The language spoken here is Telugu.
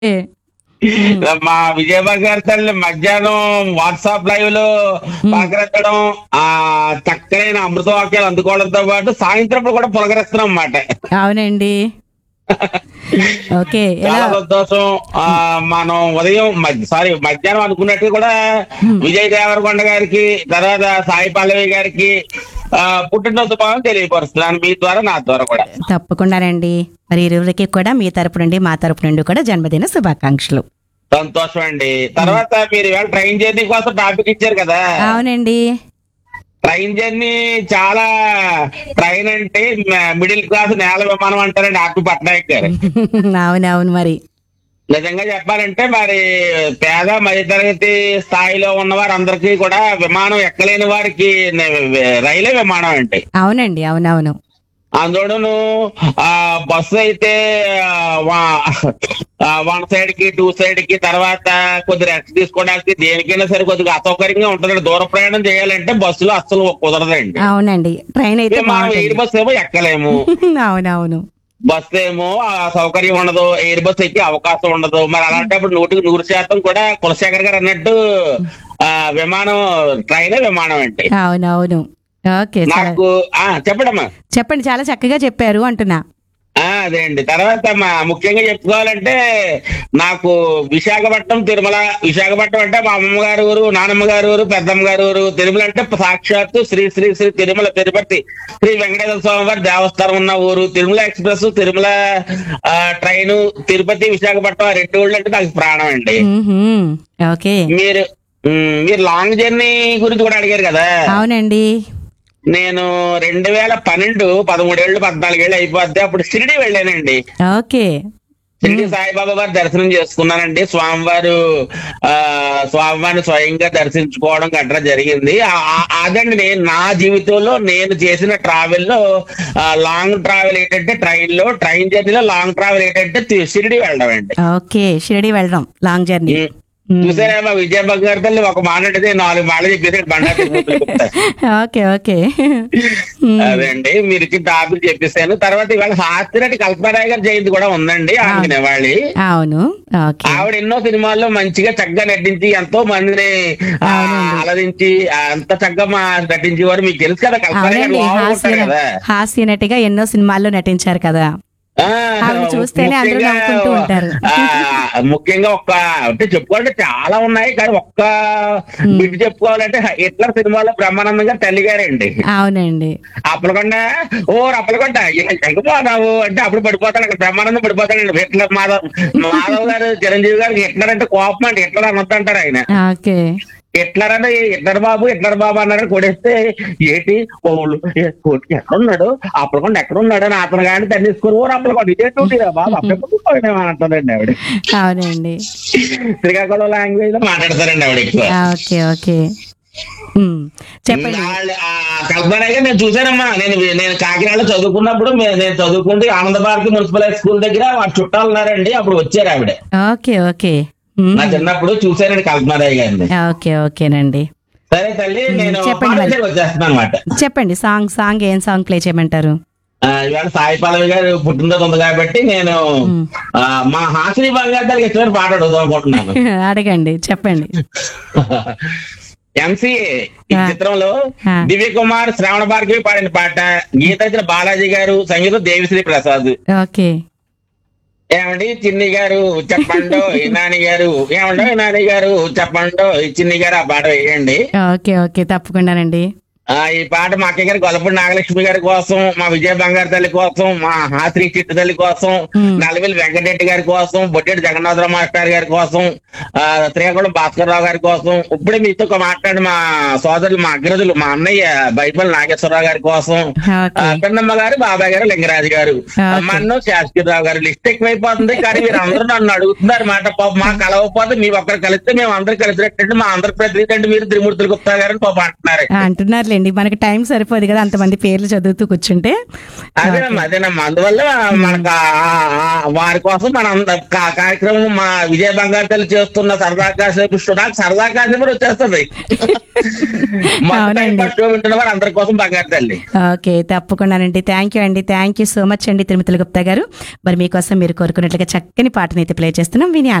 ఓకే మా విజయబాబు గారి తల్లి మధ్యాహ్నం వాట్సాప్ లైవ్ లో పలకరించడం ఆ చక్కనైన అమృత వాక్యాలు అందుకోవడంతో పాటు సాయంత్రం కూడా పులకరిస్తున్నాం అన్నమాట అవునండి ఓకే ఎలా చాలా సంతోషం ఆ మనం ఉదయం సారీ మధ్యాహ్నం అనుకున్నట్టు కూడా విజయ్ దేవరకొండ గారికి తర్వాత సాయి పల్లవి గారికి ఆ పుట్టినరోజు భావం తెలియపరుస్తున్నాను మీ ద్వారా నా ద్వారా కూడా తప్పకుండానండి మరి ఇరువురికి కూడా మీ తరపు నుండి మా తరపు నుండి కూడా జన్మదిన శుభాకాంక్షలు సంతోషం అండి తర్వాత మీరు ఇవాళ ట్రైన్ జర్నీ కోసం టాపిక్ ఇచ్చారు కదా అవునండి ట్రైన్ జర్నీ చాలా ట్రైన్ అంటే మిడిల్ క్లాస్ నేల విమానం అంటారండి ఆర్పి పట్నాయక్ గారు అవునవును మరి నిజంగా చెప్పాలంటే మరి పేద మధ్యతరగతి స్థాయిలో ఉన్న వారందరికీ కూడా విమానం ఎక్కలేని వారికి నే- రైలే విమానం అంటే అవునండి అవునవును అందులోను ఆ బస్సు అయితే ఆ, వా- ఆ, వన్ సైడ్ కి టూ సైడ్ కి తర్వాత కొద్ది రెస్ట్ తీసుకోవడానికి దేనికైనా సరే కొద్దిగా అసౌకర్యంగా ఉంటుంది దూర ప్రయాణం చేయాలంటే బస్సులో అస్సలు కుదరదండి అవునండి ట్రైన్ అయితే మనం ఎయిర్ బాగుంటుంది బస్ ఏమో ఎక్కలేము అవునవును బస్ ఏమో ఆ సౌకర్యం ఉండదు ఎయిర్ బస్ ఎక్కే అవకాశం ఉండదు మరి అలాంటప్పుడు నూటికి నూరు శాతం కూడా కులశేఖర్ గారు అన్నట్టు ఆ విమానం ట్రైనే విమానం అంటే అవునవును ఓకే చాలా- నాకు ఆ చెప్పడమ్మా చెప్పండి చాలా చక్కగా చెప్పారు అంటున్నా ఆ అదే అండి తర్వాత మా ముఖ్యంగా చెప్పుకోవాలంటే నాకు విశాఖపట్నం తిరుమల విశాఖపట్నం అంటే మా అమ్మమ్మ గారి ఊరు నానమ్మ గారి ఊరు పెద్దమ్మ గారి ఊరు తిరుమల అంటే సాక్షాత్తు శ్రీ శ్రీ శ్రీ తిరుమల తిరుపతి శ్రీ వెంకటేశ్వర స్వామి వారి దేవస్థానం ఉన్న ఊరు తిరుమల ఎక్స్ప్రెస్ తిరుమల ఆ, ట్రైను తిరుపతి విశాఖపట్నం ఆ రెండు ఊళ్ళు అంటే నాకు ప్రాణం అండి మ్మ్హ్మ్. ఓకే మీరు మ్, మీరు లాంగ్ జర్నీ గురించి కూడా అడిగారు కదా అవునండి నేను రెండు వేల పన్నెండు పదమూడేళ్ళు పద్నాలుగేళ్ళు అయిపోద్ది అప్పుడు షిరిడి వెళ్ళానండి ఓకే షిరిడి సాయిబాబా వారి దర్శనం చేసుకున్నానండి స్వామివారు ఆ స్వామివారిని స్వయంగా దర్శించుకోవడం గట్రా జరిగింది ఆ- ఆ- అదండి నేను నా జీవితంలో నేను చేసిన ట్రావెల్ లో ఆ, లాంగ్ ట్రావెల్ ఏంటంటే ట్రైన్ లో ట్రైన్ జర్నీలో లాంగ్ ట్రావెల్ ఏంటంటే తి- షిరిడి వెళ్ళడం అండి ఓకే షిరిడి వెళ్ళడం లాంగ్ జర్నీ చూసారా విజయబాబు గారి తల్లి ఒక మాట అంటే నాలుగు మాటలు చెప్పేసి బండా తిరుగుతూ చెప్తా. ఓకే ఓకే అదే అండి మీరు ఇచ్చిన టాపిక్ చెప్పేసాను తర్వాత ఇవాళ హాస్తిరెడ్డి కల్పనారాయ్ గారి జయంతి కూడా ఉందండి ఆమె నివాళి అవును ఓకే ఆవిడ ఎన్నో సినిమాల్లో మంచిగా చక్కగా నటించి ఎంతో మందిని ఆ, అలరించి ఆ, అంత చక్కగా మా నటించేవారు మీకు తెలుసు కదా కల్పన గారు అవునండి లోపల హాస్య ఉంటారు కదా హాస్య నటిగా ఎన్నో సినిమాల్లో నటించారు కదా ఆ, ఆవిడ చూస్తేనే అందరూ ముఖ్యంగా, నవ్వుకుంటూ ఉంటారు. ఆ, ముఖ్యంగా ఒక్క అంటే చెప్పుకోవాలంటే చాలా ఉన్నాయి కానీ ఒక్క బిడ్డ చెప్పుకోవాలంటే హిట్లర్ సినిమాలో బ్రహ్మానందం గారు తల్లి గారండి అవునండి అప్పలకొండ ఓ అప్పలకొండ ఎగిపోతావు అంటే అప్పుడు పడిపోతాడు అక్కడ బ్రహ్మానందం పడిపోతాడు హిట్లర్ మాధవ్ మాధవ్ గారు చిరంజీవి గారికి హిట్లర్ అంటే కోపం అంటే హిట్లర్ అనొద్దు అంటారు ఆయన ఓకే హిట్లర్ అని హిట్లర్ బాబు హిట్లర్ బాబు అన్నారు కొడేస్తే ఏంటి ఓళ్ళు ఎక్కడ ఉన్నాడు అప్పలకొండ ఎక్కడ ఉన్నాడు అని అతను కానీ తను తీసుకుని ఓ అప్పలకొండ ఇదే చూడరా బాబు అప్పలకొండ అంటారండి ఆవిడ అవునండి శ్రీకాకుళం లాంగ్వేజ్ లో మాట్లాడతారండి ఆవిడ ఎక్కువ ఓకే ఓకే ఉమ్, చెప్పండి వాళ్ళ- ఆ కల్పనగా నేను చూశానమ్మా నేను నేను కాకినాడలో చదువుకున్నప్పుడు మే- నేను చదువుకుంటే ఆనంద భారతి మున్సిపల్ హై స్కూల్ దగ్గర వాడు చుట్టాలు ఉన్నారండి అప్పుడు వచ్చారు ఆవిడ ఓకే ఓకే ఉమ్, నా చిన్నప్పుడు చూశానండి కల్పనారాయ్ గారిని ఓకే ఓకేనండి సరే తల్లి నేను చెప్పండి మరి. పాఠశాలకు వచ్చేస్తున్నాను అనమాట చెప్పండి సాంగ్ సాంగ్ ఏం సాంగ్ ప్లే చేయమంటారు ఇవాళ సాయి పల్లవి గారు పుట్టినరోజు ఉంది కాబట్టి నేను ఆ, మా హాసిని బంగారు తల్లికి ఇష్టమైన పాట అడుగుదాం అనుకుంటున్నాను అడగండి చెప్పండి ఎంసీఏ ఈ ఆ. చిత్రంలో ఆ. దివ్య కుమార్ శ్రావణ భార్గవి పాడిన పాట గీత ఇచ్చిన బాలాజీ గారు సంగీతం దేవిశ్రీ ప్రసాద్ ఓకే ఏమండి చిన్ని గారు చెప్పండు ఈ నాని గారు ఏమండో ఈ నాని గారు చెప్పండు ఈ చిన్ని గారు ఆ పాట వేయండి ఓకే ఓకే తప్పకుండానండి ఆ ఈ పాట మా అక్కయ్య గారి గొల్లపూడి నాగలక్ష్మి గారి కోసం మా విజయ బంగారు తల్లి కోసం మా హాత్రి చిట్టు తల్లి కోసం మ్మ్. నల్లవెల్లి వెంకటరెడ్డి గారి కోసం బొట్టేటి జగన్నాథరావు మాస్టర్ గారి కోసం ఆ శ్రీకాకుళం భాస్కర్ రావు గారి కోసం ఇప్పుడే మీతో ఒక మాట్లాడి మా సోదరులు మా అగ్రజులు మా అన్నయ్య బైపల్లి నాగేశ్వరరావు గారి కోసం ఆ, ఓకే పెన్నమ్మ గారు బాబాయ్ గారు లింగరాజు గారు మన్ను శాస్త్రిరావు గారు లిస్ట్ ఎక్కువైపోతుంది కానీ మీరు అందరూ నన్ను అడుగుతున్నారు మాట పాప మా కలవకపోతే మీ ఒక్కరు కలిస్తే మేము అందరు కలిసినట్టు మా అందరి ప్రతినిధి అంటే మీరు త్రిమూర్తులు గుప్తా గారు పాప అంటున్నారు అంటున్నారులేండి అండి మనకి టైం సరిపోదు కదా అంతమంది పేర్లు చదువుతూ కూర్చుంటే అదేనమ్మా అదేనమ్మా అందువల్ల మనకు ఆ- ఆ- ఆ వారి కోసం మన అంద- కా- కార్యక్రమం మా విజయ బంగారు తల్లి చేస్తున్న సరదా కాసేపు నాకు సరదా కాసేపు కూడా వచ్చేస్తుంది మొత్తం టైం అవునండి. పట్టు వింటున్న వారు అందరి కోసం బంగారు తల్లి ఓకే తప్పకుండానండి థ్యాంక్ యూ అండి థ్యాంక్ యూ సో మచ్ అండి తిరుమతుల గుప్తా గారు మరి మీకోసం మీరు కోరుకున్నట్లుగా చక్కని పాటనైతే ప్లే చేస్తున్నాం విని